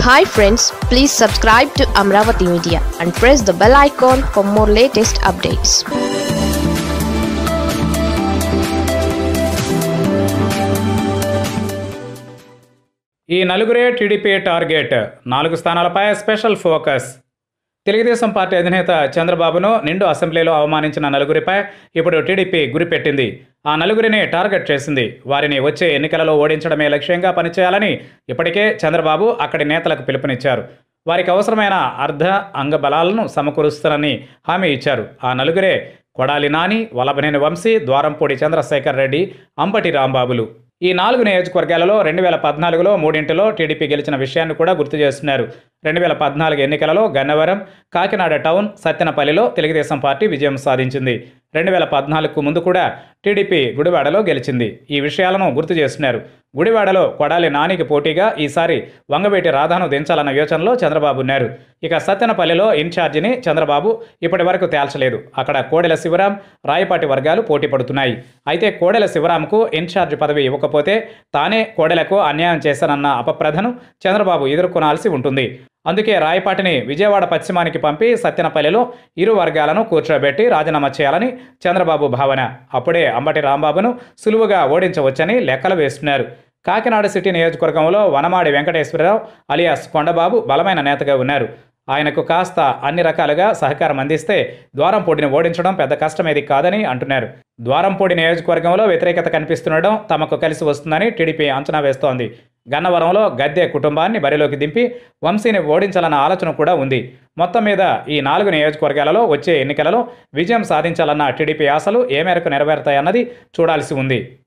hi friends please subscribe to Amaravati media and press the bell icon for more latest updates ఈ నలుగురే TDP target నాలుగు స్థానాలపై special focus Telugu Desam party అధినేత చంద్రబాబును నిండు అసెంబ్లీలో అవమానించిన నలుగురిపై ఇప్పుడు టీడీపీ గురిపెట్టింది ఆ నలుగురిని టార్గెట్ చేసింది వారిని వచ్చే ఎన్నికలలో ఓడించడమే లక్ష్యంగా పనిచేయాలని ఇప్పటికే చంద్రబాబు అక్కడి నేతలకు పిలుపునిచ్చారు వారికి అవసరమైన అర్ధ అంగబలాలను సమకూరుస్తారని హామీ ఇచ్చారు ఆ నలుగురే కొడాలి నాని వలభనేని వంశీ ద్వారంపూడి చంద్రశేఖర్ రెడ్డి అంబటి రాంబాబులు ఈ నాలుగు నియోజకవర్గాలలో రెండు వేల పద్నాలుగులో మూడింటిలో టీడీపీ గెలిచిన విషయాన్ని కూడా గుర్తు చేస్తున్నారు రెండు వేల పద్నాలుగు ఎన్నికలలో గన్నవరం కాకినాడ టౌన్ సత్తెనపల్లిలో తెలుగుదేశం పార్టీ విజయం సాధించింది రెండు వేల పద్నాలుగుకు ముందు కూడా టీడీపీ గుడివాడలో గెలిచింది ఈ విషయాలను గుర్తు చేస్తున్నారు గుడివాడలో కొడాలి నానికి పోటీగా ఈసారి వంగవేటి రాధాను దించాలన్న యోచనలో చంద్రబాబు ఉన్నారు ఇక సత్తెనపల్లిలో ఇన్ఛార్జిని చంద్రబాబు ఇప్పటి వరకు తేల్చలేదు అక్కడ కోడెల శివరాం రాయపాటి వర్గాలు పోటీ పడుతున్నాయి అయితే కోడెల శివరాంకు ఇన్ఛార్జ్ పదవి ఇవ్వకపోతే తానే కోడెలకు అన్యాయం చేశానన్న అపప్రధను చంద్రబాబు ఎదుర్కొనాల్సి ఉంటుంది అందుకే రాయపాటిని విజయవాడ పశ్చిమానికి పంపి సత్యనపల్లిలో ఇరు వర్గాలను కూర్చోబెట్టి రాజీనామా చేయాలని చంద్రబాబు భావన అప్పుడే అంబటి రాంబాబును సులువుగా ఓడించవచ్చని లెక్కలు వేస్తున్నారు కాకినాడ సిటీ నియోజకవర్గంలో వనమాడి వెంకటేశ్వరరావు అలియాస్ కొండబాబు బలమైన నేతగా ఉన్నారు ఆయనకు కాస్త అన్ని రకాలుగా సహకారం అందిస్తే ద్వారంపూడిని ఓడించడం పెద్ద కష్టమేది కాదని అంటున్నారు ద్వారంపూడి నియోజకవర్గంలో వ్యతిరేకత కనిపిస్తుండడం తమకు కలిసి వస్తుందని టీడీపీ అంచనా వేస్తోంది గన్నవరంలో గద్దె కుటుంబాన్ని బరిలోకి దింపి వంశీని ఓడించాలన్న ఆలోచన కూడా ఉంది మొత్తం మీద ఈ నాలుగు నియోజకవర్గాలలో వచ్చే ఎన్నికలలో విజయం సాధించాలన్న టీడీపీ ఆశలు ఏ మేరకు నెరవేరుతాయన్నది చూడాల్సి ఉంది